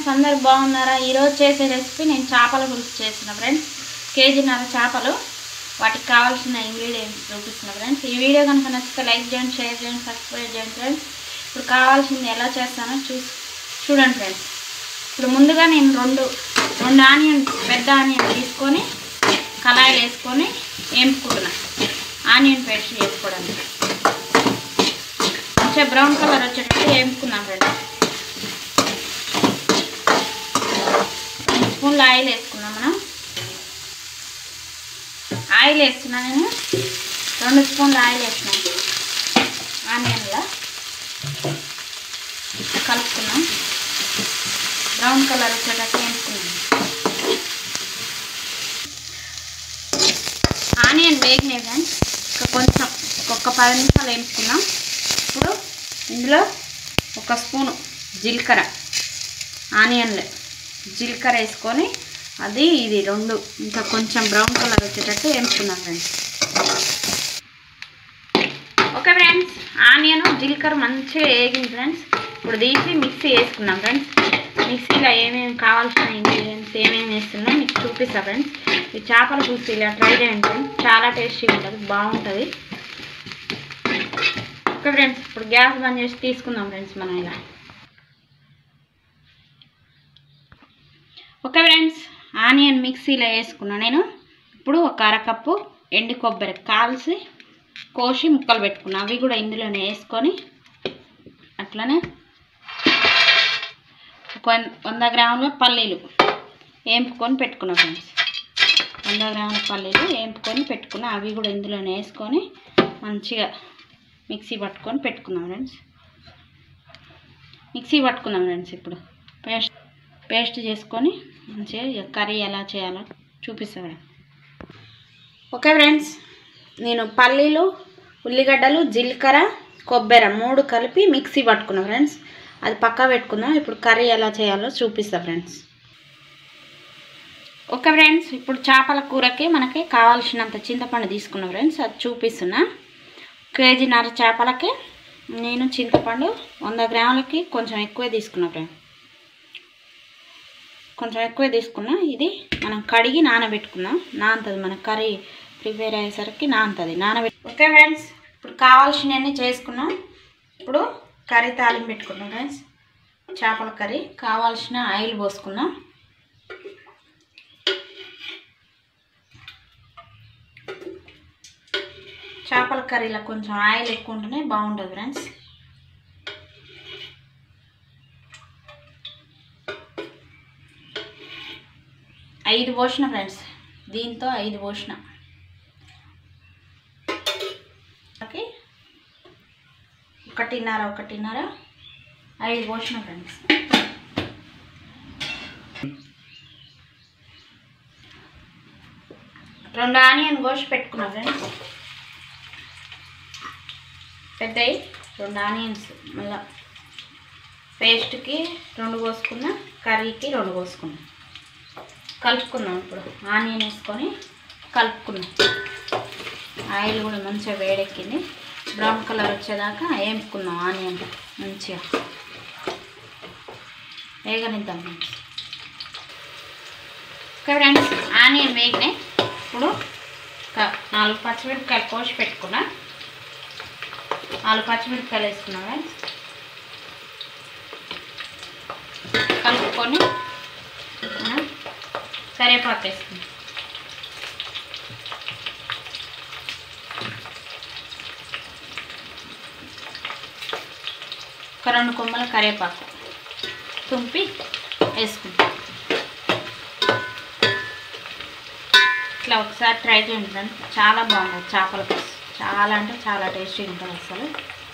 Friends అందరు బాగున్నారా ఈరోజు చేసే రెసిపీ నేను చేపల పులుసు చేసిన ఫ్రెండ్స్ కేజీన్నర చేపలు వాటికి కావాల్సిన ఇంగ్రీడియంట్స్ చూపిస్తున్నా ఫ్రెండ్స్ ఈ వీడియో కనుక నచ్చితే లైక్ చేయండి షేర్ చేయండి సబ్స్క్రైబ్ చేయండి ఫ్రెండ్స్ ఇప్పుడు కావాల్సింది ఎలా చేస్తానో చూసి చూడండి ఫ్రెండ్స్ ఇప్పుడు ముందుగా నేను రెండు రెండు ఆనియన్ పెద్ద ఆనియన్ తీసుకొని కళాయిలు వేసుకొని వేపుకుంటున్నా ఆనియన్ పేస్ట్ చేసుకోవడానికి మంచిగా బ్రౌన్ కలర్ వచ్చేటట్టు వేపుకున్నాం ఫ్రెండ్స్ రెండు స్పూన్లు ఆయిల్ వేసుకున్నాం మనం ఆయిల్ వేస్తున్నా నేను రెండు స్పూన్లు ఆయిల్ వేస్తున్నాను ఆనియన్లో కలుపుకున్నాం బ్రౌన్ కలర్ వచ్చేటట్టు వేసుకున్నాం ఆనియన్ వేగినాయి ఫ్రెండ్స్ ఇంకా కొంచెం ఒక్క పది నిమిషాలు వేసుకున్నాం ఇప్పుడు ఇందులో ఒక స్పూను జీలకర్ర ఆనియన్లు జీలకర్ర వేసుకొని అది ఇది రెండు ఇంకా కొంచెం బ్రౌన్ కలర్ వచ్చేటట్టు వేసుకున్నాం ఫ్రెండ్స్ ఓకే ఫ్రెండ్స్ ఆనియన్ జీలకర్ర మంచిగా వేగింది ఫ్రెండ్స్ ఇప్పుడు తీసి మిక్సీ వేసుకున్నాం ఫ్రెండ్స్ మిక్సీలో ఏమేమి కావాల్సిన ఇంగ్రీడియంట్స్ ఏమేమి వేస్తున్నా మీకు చూపిస్తా ఫ్రెండ్స్ ఈ చేపల పులుసు ఇలా ట్రై చేయండి ఫ్రెండ్స్ చాలా టేస్టీగా ఉంటుంది బాగుంటుంది ఓకే ఫ్రెండ్స్ ఇప్పుడు గ్యాస్ బంద్ చేసి తీసుకుందాం ఫ్రెండ్స్ మనం ఇలా ఓకే ఫ్రెండ్స్ ఆనియన్ మిక్సీలో వేసుకున్నా నేను ఇప్పుడు ఒక అరకప్పు ఎండు కొబ్బరి కాల్చి కోసి ముక్కలు పెట్టుకున్నా అవి కూడా ఇందులోనే వేసుకొని అట్లనే ఒక వంద గ్రాముల పల్లీలు వేంపుకొని పెట్టుకున్నా ఫ్రెండ్స్ వంద గ్రాముల పల్లీలు వేంపుకొని పెట్టుకున్నా అవి కూడా ఇందులోనే వేసుకొని మంచిగా మిక్సీ పట్టుకొని పెట్టుకున్నాం ఫ్రెండ్స్ మిక్సీ పట్టుకున్నాం ఫ్రెండ్స్ ఇప్పుడు పేస్ట్ పేస్ట్ చేసుకొని మంచిగా ఇక కర్రీ ఎలా చేయాలో చూపిస్తాను ఓకే ఫ్రెండ్స్ నేను పల్లీలు ఉల్లిగడ్డలు జీలకర్ర కొబ్బరి మూడు కలిపి మిక్సీ పట్టుకున్నా ఫ్రెండ్స్ అది పక్కా పెట్టుకుందాం ఇప్పుడు కర్రీ ఎలా చేయాలో చూపిస్తా ఫ్రెండ్స్ ఓకే ఫ్రెండ్స్ ఇప్పుడు చేపల కూరకి మనకి కావాల్సినంత చింతపండు తీసుకున్నాం ఫ్రెండ్స్ అది చూపిస్తున్నా కేజీన్నర చేపలకి నేను చింతపండు వంద గ్రాములకి కొంచెం ఎక్కువే తీసుకున్నా ఫ్రెండ్ కొంచెం ఎక్కువే తీసుకున్నా ఇది మనం కడిగి నానబెట్టుకున్నాం నానుతుంది మన కర్రీ ప్రిపేర్ అయ్యేసరికి నానుతుంది నానబెట్టి ఓకే ఫ్రెండ్స్ ఇప్పుడు కావాల్సినవన్నీ చేసుకున్నాం ఇప్పుడు కర్రీ తాలింపు పెట్టుకున్నాం ఫ్రెండ్స్ చేపల కర్రీ కావాల్సిన ఆయిల్ పోసుకున్నాం చేపల కర్రీలో కొంచెం ఆయిల్ ఎక్కువ ఉంటేనే బాగుంటుంది ఫ్రెండ్స్ ఐదు పోసిన ఫ్రెండ్స్ దీంతో ఐదు పోసిన ఓకే ఒకటిన్నర ఒకటిన్నర ఐదు పోసిన ఫ్రెండ్స్ రెండు ఆనియన్ కోసి పెట్టుకున్నా ఫ్రెండ్స్ పెద్దవి రెండు ఆనియన్స్ మళ్ళా పేస్ట్కి రెండు కోసుకున్నా కర్రీకి రెండు కోసుకున్నా కలుపుకుందాం ఇప్పుడు ఆనియన్ వేసుకొని కలుపుకున్నాం ఆయిల్ కూడా మంచిగా వేడెక్కింది బ్రౌన్ కలర్ వచ్చేదాకా వేపుకుందాం ఆనియన్ మంచిగా వేగనిద్దాం ఫ్రెండ్స్ ఓకే ఫ్రెండ్స్ ఆనియన్ వేగినాయి ఇప్పుడు ఒక నాలుగు పచ్చిమిరపకాయలు కోసి పెట్టుకున్నా నాలుగు పచ్చిమిరపకాయలు వేసుకున్నాం ఫ్రెండ్స్ కలుపుకొని మనం కరివేపాకు వేసుకున్నాం ఒక రెండు కొమ్మల కరివేపాకు తుంపి వేసుకుంటాం ఇట్లా ఒకసారి ట్రై చేయండి ఫ్రెండ్స్ చాలా బాగుంటుంది చేపల పులుసు చాలా అంటే చాలా టేస్టీగా ఉంటుంది అసలు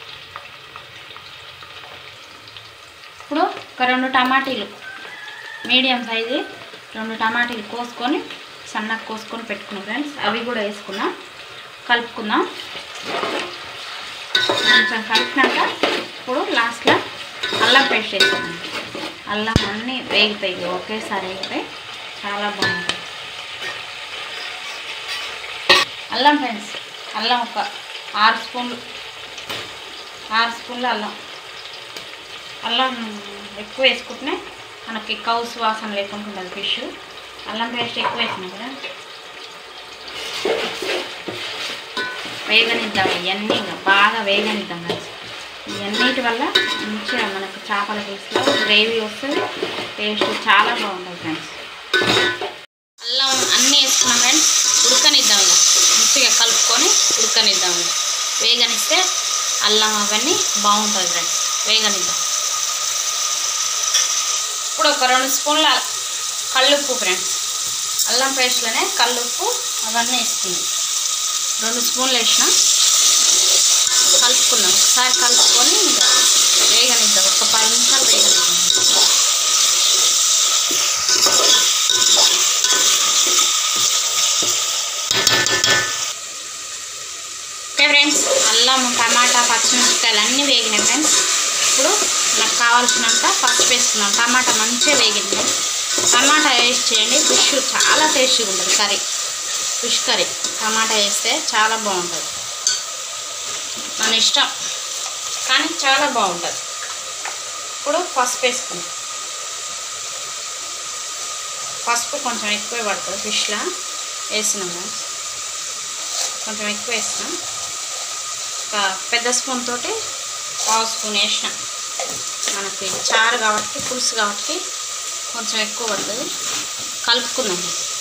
ఇప్పుడు ఒక రెండు టమాటీలు మీడియం సైజు రెండు టమాటీలు కోసుకొని సన్నగా కోసుకొని పెట్టుకున్నాం ఫ్రెండ్స్ అవి కూడా వేసుకున్నాం కలుపుకుందాం కొంచెం కలిపినాక ఇప్పుడు లాస్ట్లో అల్లం పేస్ట్ వేసుకున్నాం అల్లం అన్నీ వేగుతాయి ఒకేసారి వేగితే చాలా బాగుంటుంది అల్లం ఫ్రెండ్స్ అల్లం ఒక ఆరు స్పూన్లు ఆరు స్పూన్లు అల్లం అల్లం ఎక్కువ వేసుకుంటే మనకి కౌసు వాసన లేకుండా ఉంటుంది ఫిష్ అల్లం పేస్ట్ ఎక్కువ వేసినాం కదా వేగనిద్దాం ఇవన్నీ ఇంకా బాగా వేగనిద్దాం కదా ఇవన్నిటి వల్ల మంచిగా మనకు చేపల పులుసులో గ్రేవీ వస్తుంది టేస్ట్ చాలా బాగుంటుంది ఫ్రెండ్స్ అల్లం అన్నీ వేసుకున్నాం ఫ్రెండ్స్ ఉడకనిద్దాం ఇక మంచిగా కలుపుకొని ఉడకనిద్దాం ఇక వేగనిస్తే అల్లం అవన్నీ బాగుంటుంది ఫ్రెండ్స్ వేగనిద్దాం ఇప్పుడు ఒక రెండు స్పూన్ల కల్లుప్పు ఫ్రెండ్స్ అల్లం పేస్ట్లోనే కల్లుప్పు అవన్నీ వేసుకున్నాం రెండు స్పూన్లు వేసిన కలుపుకున్నాం ఒకసారి కలుపుకొని ఇంకా వేగనిద్దాం ఒక పది నిమిషాలు వేగనిద్దాం ఓకే ఫ్రెండ్స్ అల్లం టమాటా పచ్చిమిరపకాయలు అన్నీ వేగినాయి ఫ్రెండ్స్ ఇప్పుడు నాకు కావాల్సినంత పసుపు వేసుకున్నాం టమాటా మంచిగా వేగింది ఫ్రెండ్స్ టమాటా వేసి చేయండి ఫిష్ చాలా టేస్టీగా ఉంటుంది కర్రీ ఫిష్ కర్రీ టమాటా వేస్తే చాలా బాగుంటుంది మన ఇష్టం కానీ చాలా బాగుంటుంది ఇప్పుడు పసుపు వేసుకుందాం పసుపు కొంచెం ఎక్కువ పడుతుంది ఫిష్లో వేసినాం ఫ్రెండ్స్ కొంచెం ఎక్కువ వేసినాం ఒక పెద్ద స్పూన్ తోటి పావు స్పూన్ వేసిన మనకి చారు కాబట్టి పులుసు కాబట్టి కొంచెం ఎక్కువ పడుతుంది కలుపుకుందాం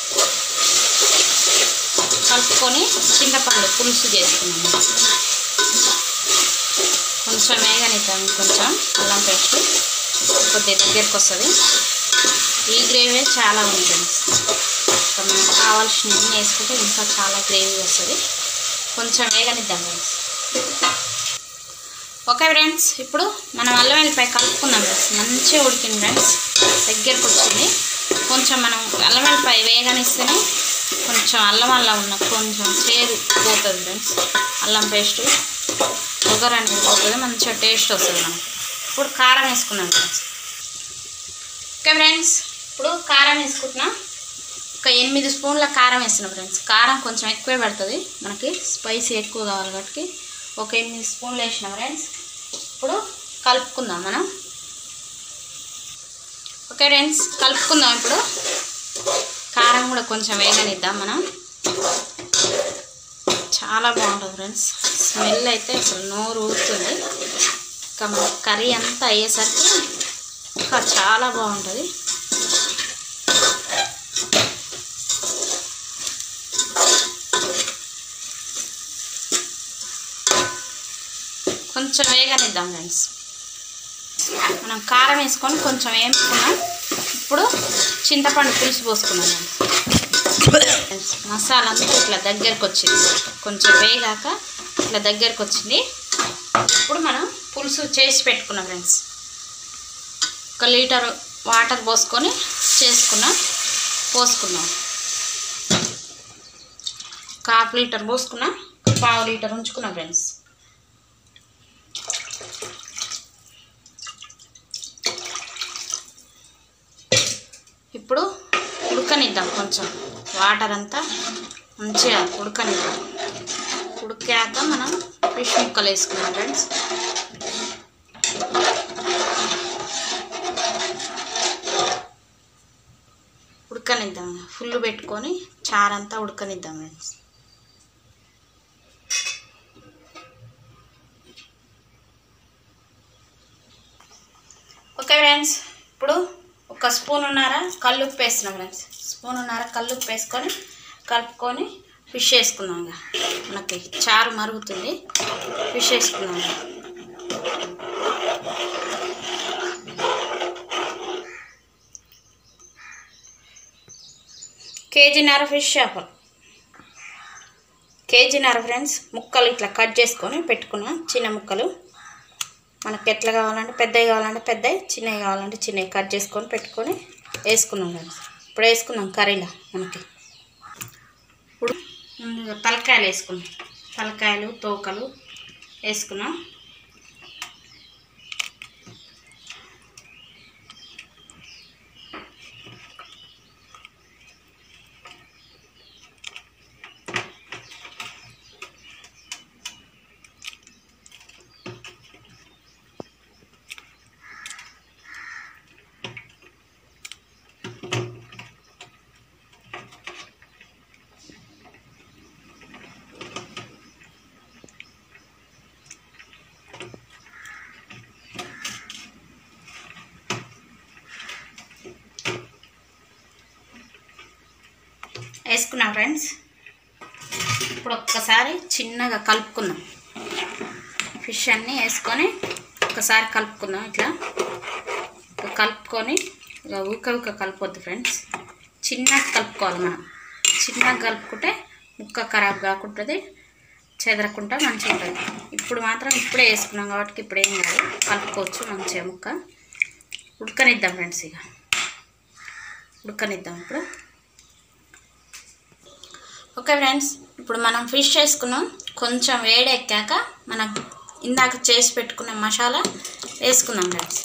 కలుపుకొని చింతపండు పులుసు చేసుకున్నాము కొంచెం వేగనిద్దాం కొంచెం అల్లం పేస్ట్ కొద్దిగా దగ్గరికి వస్తుంది ఈ గ్రేవీ చాలా ఉంటుంది ఇంకా మనకు కావాల్సినవి వేసుకుంటే ఇంకా చాలా గ్రేవీ వస్తుంది కొంచెం వేగనిద్దాం ఫ్రెండ్స్ ఓకే ఫ్రెండ్స్ ఇప్పుడు మనం అల్లం వెల్లిపాయ కలుపుకున్నాం ఫ్రెండ్స్ మంచిగా ఉడికింది ఫ్రెండ్స్ దగ్గరకు వచ్చింది కొంచెం మనం అల్లం వెల్లిపాయ వేగనిస్తేనే కొంచెం అల్లం అల్లం ఉన్న కొంచెం చేదు పోతుంది ఫ్రెండ్స్ అల్లం పేస్ట్ షుగర్ అనేది పోతుంది మంచిగా టేస్ట్ వస్తుంది మనకి ఇప్పుడు కారం వేసుకున్నాం ఫ్రెండ్స్ ఓకే ఫ్రెండ్స్ ఇప్పుడు కారం వేసుకుంటున్నాం ఒక ఎనిమిది స్పూన్ల కారం వేస్తున్నాం ఫ్రెండ్స్ కారం కొంచెం ఎక్కువే పడుతుంది మనకి స్పైసీ ఎక్కువ కావాలి కాబట్టి ఒక ఎనిమిది స్పూన్లు వేసినాం ఫ్రెండ్స్ ఇప్పుడు కలుపుకుందాం మనం ఓకే ఫ్రెండ్స్ కలుపుకుందాం ఇప్పుడు కారం కూడా కొంచెం వేగనిద్దాం మనం చాలా బాగుంటుంది ఫ్రెండ్స్ స్మెల్ అయితే అసలు నోరు ఊరుతుంది ఇంకా మన కర్రీ అంతా అయ్యేసరికి ఇంకా చాలా బాగుంటుంది కొంచెం వేగనిద్దాం ఫ్రెండ్స్ మనం కారం వేసుకొని కొంచెం వేసుకున్నాం ఇప్పుడు చింతపండు పులుసు పోసుకున్నాం ఫ్రెండ్స్ మసాలా అంతా ఇట్లా దగ్గరకు వచ్చింది కొంచెం వేగాక ఇట్లా దగ్గరకు వచ్చింది ఇప్పుడు మనం పులుసు చేసి పెట్టుకున్నాం ఫ్రెండ్స్ ఒక లీటర్ వాటర్ పోసుకొని చేసుకున్నాం పోసుకున్నాం ఒక హాఫ్ లీటర్ పోసుకున్నాం ఒక పావు లీటర్ ఉంచుకున్నాం ఫ్రెండ్స్ ఇప్పుడు ఉడకనిద్దాం కొంచెం వాటర్ అంతా మంచిగా ఉడకనిద్దాం ఉడికాక మనం ఫిష్ ముక్కలు వేసుకున్నాం ఫ్రెండ్స్ ఉడకనిద్దాం ఫుల్ పెట్టుకొని చారంతా ఉడకనిద్దాం ఫ్రెండ్స్ ఓకే ఫ్రెండ్స్ ఇప్పుడు ఒక స్పూన్ ఉన్నారా కళ్ళు ఉప్పు వేస్తున్నాం ఫ్రెండ్స్ స్పూన్ ఉన్నారా కళ్ళు ఉప్పు వేసుకొని కలుపుకొని ఫిష్ వేసుకుందాం ఇక మనకి చారు మరుగుతుంది ఫిష్ వేసుకుందాం ఇక. కేజీన్నర ఫిష్ చేపలు కేజీన్నర ఫ్రెండ్స్ ముక్కలు ఇట్లా కట్ చేసుకొని పెట్టుకున్నా చిన్న ముక్కలు మనకి ఎట్లా కావాలంటే పెద్దవి కావాలంటే పెద్దవి చిన్నవి కావాలంటే చిన్నవి కట్ చేసుకొని పెట్టుకొని వేసుకున్నాం ఫ్రెండ్స్ ఇప్పుడు వేసుకున్నాం కర్రీలో మనకి ఇప్పుడు ముందుగా తలకాయలు వేసుకున్నాం తలకాయలు తోకలు వేసుకున్నాం వేసుకున్నాం ఫ్రెండ్స్ ఇప్పుడు ఒక్కసారి చిన్నగా కలుపుకుందాం ఫిష్ అన్నీ వేసుకొని ఒకసారి కలుపుకుందాం ఇట్లా ఇట్లా కలుపుకొని ఇలా ఊక ఊక కలపొద్దు ఫ్రెండ్స్ చిన్నగా కలుపుకోవాలి మనం చిన్నగా కలుపుకుంటే ముక్క ఖరాబ్ కాకుంటుంది చెదరకుండా మంచిగా ఉంటుంది ఇప్పుడు మాత్రం ఇప్పుడే వేసుకున్నాం కాబట్టి ఇప్పుడు ఏం కాదు కలుపుకోవచ్చు మంచిగా ముక్క ఉడకనిద్దాం ఫ్రెండ్స్ ఇక ఉడకనిద్దాం ఇప్పుడు ఓకే ఫ్రెండ్స్ ఇప్పుడు మనం ఫిష్ వేసుకున్నాం కొంచెం వేడెక్కాక మనం ఇందాక చేసి పెట్టుకున్న మసాలా వేసుకుందాం ఫ్రెండ్స్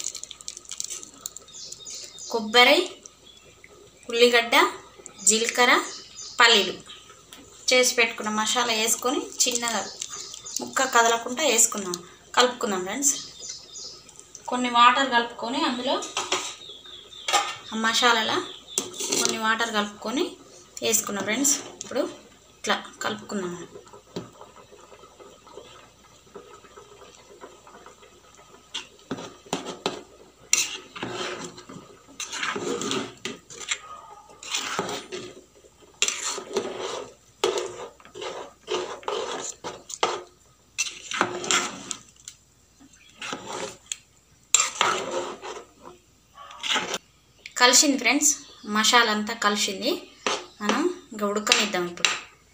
కొబ్బరి ఉల్లిగడ్డ జీలకర్ర పల్లీలు చేసి పెట్టుకున్న మసాలా వేసుకొని చిన్నగా ముక్క కదలకుండా వేసుకుందాం కలుపుకుందాం ఫ్రెండ్స్ కొన్ని వాటర్ కలుపుకొని అందులో ఆ మసాలాల కొన్ని వాటర్ కలుపుకొని వేసుకున్నాం ఫ్రెండ్స్ ఇప్పుడు ఇట్లా కలుపుకుందాం మనం కలిసింది ఫ్రెండ్స్ మసాలా అంతా కలిసింది మనం ఇంకా ఉడకనిద్దాం ఇప్పుడు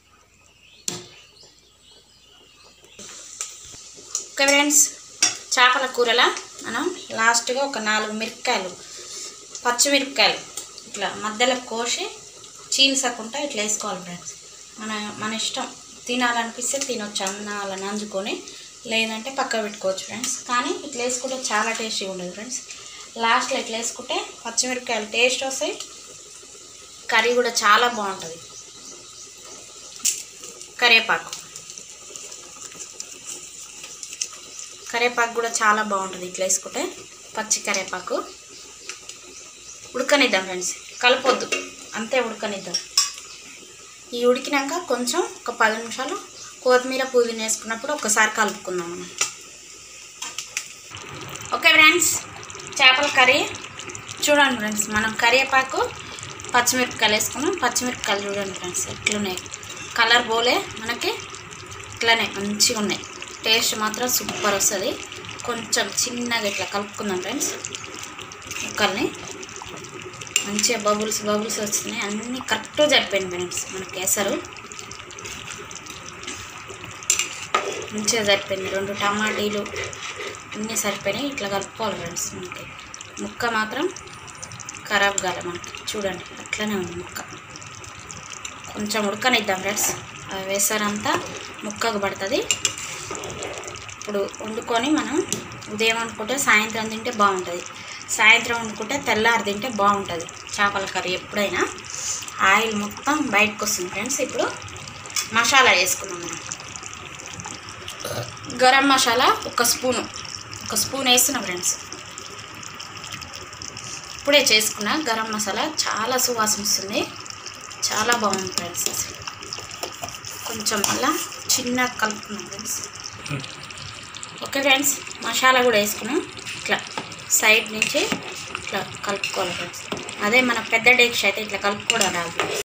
ఓకే ఫ్రెండ్స్ చేపల కూరలా మనం లాస్ట్గా ఒక నాలుగు మిరపకాయలు పచ్చిమిరపకాయలు ఇట్లా మధ్యలో కోసి చీల్చకుండా ఇట్లా వేసుకోవాలి ఫ్రెండ్స్ మన మన ఇష్టం తినాలనిపిస్తే తినొచ్చు అన్నాలని నంజుకొని లేదంటే పక్క పెట్టుకోవచ్చు ఫ్రెండ్స్ కానీ ఇట్లా వేసుకుంటే చాలా టేస్టీగా ఉండదు ఫ్రెండ్స్ లాస్ట్లో ఇట్లా వేసుకుంటే పచ్చిమిరపకాయలు టేస్ట్ వస్తాయి కర్రీ కూడా చాలా బాగుంటుంది కరివేపాకు కరివేపాకు కూడా చాలా బాగుంటుంది ఇట్లా వేసుకుంటే పచ్చి కరివేపాకు ఉడకనిద్దాం ఫ్రెండ్స్ కలపొద్దు అంతే ఉడకనిద్దాం ఈ ఉడికినాక కొంచెం ఒక పది నిమిషాలు కొత్తిమీర పుదీనా వేసుకున్నప్పుడు ఒకసారి కలుపుకుందాం మనం ఓకే ఫ్రెండ్స్ చేపల కర్రీ చూడండి ఫ్రెండ్స్ మనం కరివేపాకు పచ్చిమిరపకాయలు వేసుకున్నాం పచ్చిమిరపకాయలు చూడండి ఫ్రెండ్స్ ఎట్లున్నాయి కలర్ పోలే మనకి ఇట్లానే మంచిగా ఉన్నాయి టేస్ట్ మాత్రం సూపర్ వస్తుంది కొంచెం చిన్నగా ఇట్లా కలుపుకుందాం ఫ్రెండ్స్ ముక్కల్ని మంచిగా బబుల్స్ బబుల్స్ వస్తున్నాయి అన్నీ కరెక్ట్గా సరిపోయింది ఫ్రెండ్స్ మనకి ఎసరు మంచిగా సరిపోయింది రెండు టమాటీలు అన్నీ సరిపోయినాయి ఇట్లా కలుపుకోవాలి ఫ్రెండ్స్ మనకి ముక్క మాత్రం ఖరాబ్ కాలే మనకి చూడండి అట్లనే ఉంది ముక్క కొంచెం ఉడకనిద్దాం ఫ్రెండ్స్ అది వేసారంతా ముక్కకు పడుతుంది ఇప్పుడు వండుకొని మనం ఉదయం వండుకుంటే సాయంత్రం తింటే బాగుంటుంది సాయంత్రం వండుకుంటే తెల్లారి తింటే బాగుంటుంది చేపల కర్రీ ఎప్పుడైనా ఆయిల్ మొత్తం బయటకు వస్తుంది ఫ్రెండ్స్ ఇప్పుడు మసాలా వేసుకుందాం మనం గరం మసాలా ఒక స్పూను ఒక స్పూన్ వేస్తున్నా ఫ్రెండ్స్ ఇప్పుడే చేసుకున్న గరం మసాలా చాలా సువాసన వస్తుంది చాలా బాగుంది ఫ్రెండ్స్ అసలు కొంచెం అలా చిన్న కలుపుకున్నాం ఫ్రెండ్స్ ఓకే ఫ్రెండ్స్ మసాలా కూడా వేసుకున్నాం ఇట్లా సైడ్ నుంచి ఇట్లా కలుపుకోవాలి ఫ్రెండ్స్ అదే మన పెద్ద డేక్ష అయితే ఇట్లా కలుపుకోవడం రాదు